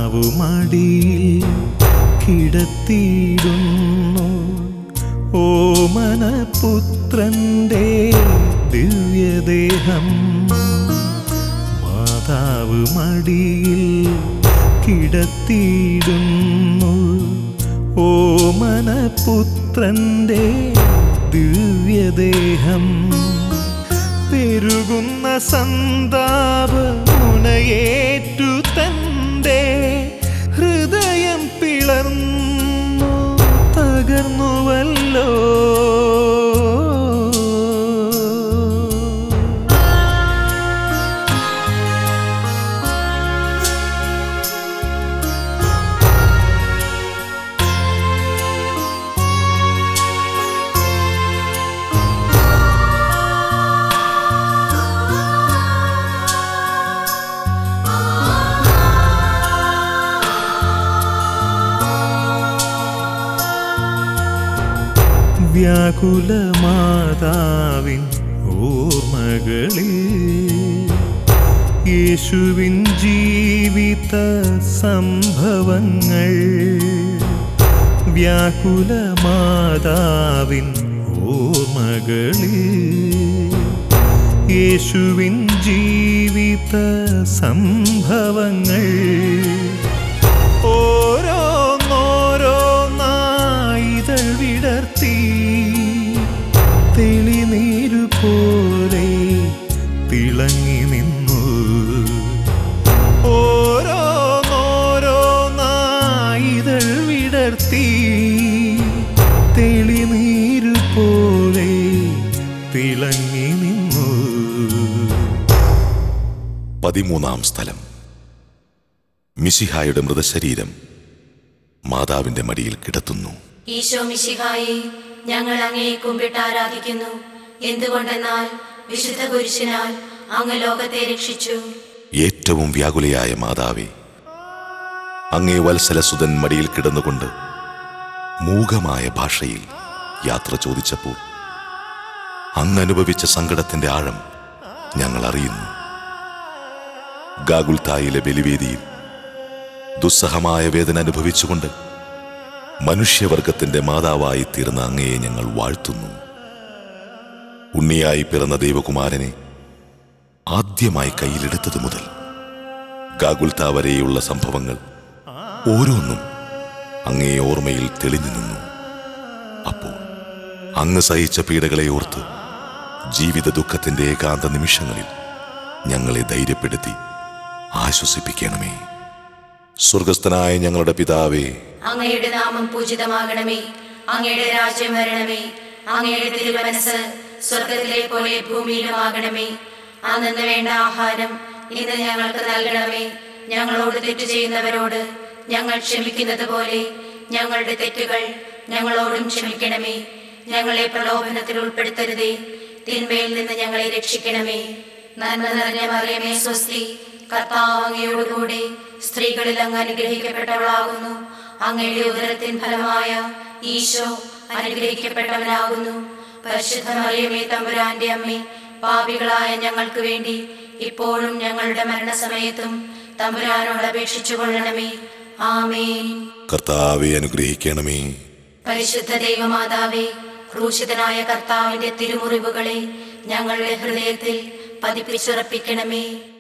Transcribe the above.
മാതാവു മടിയിൽ കിടത്തിയിടുന്നു ഓമനപുത്രന്റെ ദിവ്യദേഹം മാതാവ് മടിയിൽ കിടത്തിയിടുന്നു ഓമനപുത്രന്റെ ദിവ്യദേഹം പെരുകുന്ന സന്താപ മുനയേറ്റു തന്റെ ഹൃദയം പിളർന്നു തകർന്നുവല്ലോ വ്യാകുല മാതാവിൻ ഓർമ്മകളിൽ യേശുവിൻ ജീവിത സംഭവങ്ങൾ വ്യാകുല മാതാവിൻ ഓർമ്മകളിൽ യേശുവിൻ ജീവിത സംഭവങ്ങൾ ഓരോന്നോരോന്നായിതൾ വിടർത്തി തെളിനീരു പോലെ തിളങ്ങി നിന്നു ഓരോന്നോരോന്നായിതൾ വിടർത്തി തെളിനീരു പോലെ തിളങ്ങി നിന്നു പതിമൂന്നാം സ്ഥലം മിശിഹായുടെ മൃതശരീരം മാതാവിന്റെ മടിയിൽ കിടത്തുന്നു ഈശോ മിശിഹായെ ഞങ്ങൾ അങ്ങയെ കുമ്പിട്ട് ആരാധിക്കുന്നു എന്തുകൊണ്ടെന്നാൽ വിശുദ്ധ പുരുഷനാൽ അങ്ങ് ലോകത്തെ രക്ഷിച്ചു ഏറ്റവും വ്യാകുലയായ മാതാവേ അങ്ങേ വത്സലസുതൻ മടിയിൽ കിടന്നുകൊണ്ട് മൂകമായ ഭാഷയിൽ യാത്ര ചോദിച്ചപ്പോൾ അങ്ങ് അനുഭവിച്ച സങ്കടത്തിന്റെ ആഴം ഞങ്ങൾ അറിയുന്നു ഗാഗുൽത്തായിലെ ബലിവേദിയിൽ ദുസ്സഹമായ വേദന അനുഭവിച്ചുകൊണ്ട് മനുഷ്യവർഗത്തിന്റെ മാതാവായി തീർന്ന അങ്ങയെ ഞങ്ങൾ വാഴ്ത്തുന്നു ഉണ്ണിയായി പിറന്ന ദൈവകുമാരനെ ആദ്യമായി കയ്യിലെടുത്തതു മുതൽ ഗാഗുൽത്ത വരെയുള്ള സംഭവങ്ങൾ ഓരോന്നും അങ്ങേ ഓർമ്മയിൽ തെളിഞ്ഞു നിന്നു അപ്പോൾ അങ്ങ് സഹിച്ച പീഡകളെ ഓർത്ത് ജീവിത ദുഃഖത്തിന്റെ ഏകാന്ത നിമിഷങ്ങളിൽ ഞങ്ങളെ ധൈര്യപ്പെടുത്തി ആശ്വസിപ്പിക്കണമേ സ്വർഗസ്ഥനായ ഞങ്ങളുടെ പിതാവേ അങ്ങയുടെ നാമം പൂജിതമാകണമേ അങ്ങയുടെ രാജ്യം വരണമേ അങ്ങയുടെ തിരുമനസ് സ്വർഗത്തിലെ പോലെ ഭൂമിയിലുമാകണമേ അന്നു വേണ്ട ആഹാരം ഇന്ന് ഞങ്ങൾക്ക് നൽകണമേ ഞങ്ങളോട് തെറ്റ് ചെയ്യുന്നവരോട് ഞങ്ങൾ ക്ഷമിക്കുന്നത് പോലെ ഞങ്ങളുടെ തെറ്റുകൾ ഞങ്ങളോടും ക്ഷമിക്കണമേ ഞങ്ങളെ പ്രലോഭനത്തിൽ ഉൾപ്പെടുത്തരുതേ തിന്മയിൽ നിന്ന് ഞങ്ങളെ രക്ഷിക്കണമേ നന്മ നിറഞ്ഞ മറിയമേ സ്വസ്തി കർത്താവ് അങ്ങയോടുകൂടെ സ്ത്രീകളിൽ അങ്ങ് അനുഗ്രഹിക്കപ്പെട്ടവളാകുന്നു അങ്ങയുടെ ഉദരത്തിൻ ഫലമായ ഈശോ അനുഗ്രഹിക്കപ്പെട്ടവനാകുന്നു പരിശുദ്ധ മറിയമേ തമ്പുരാന്റെ അമ്മേ പാപികളായ ഞങ്ങൾക്ക് വേണ്ടി ഇപ്പോഴും ഞങ്ങളുടെ മരണസമയത്തും തമ്പുരാനോട് അപേക്ഷിച്ചു കൊള്ളണമേ ആമേൻ കർത്താവെ അനുഗ്രഹിക്കണമേ പരിശുദ്ധ ദൈവമാതാവേ ക്രൂശിതനായ കർത്താവിന്റെ തിരുമുറിവുകളെ ഞങ്ങളുടെ ഹൃദയത്തിൽ പതിപ്പിച്ചുറപ്പിക്കണമേ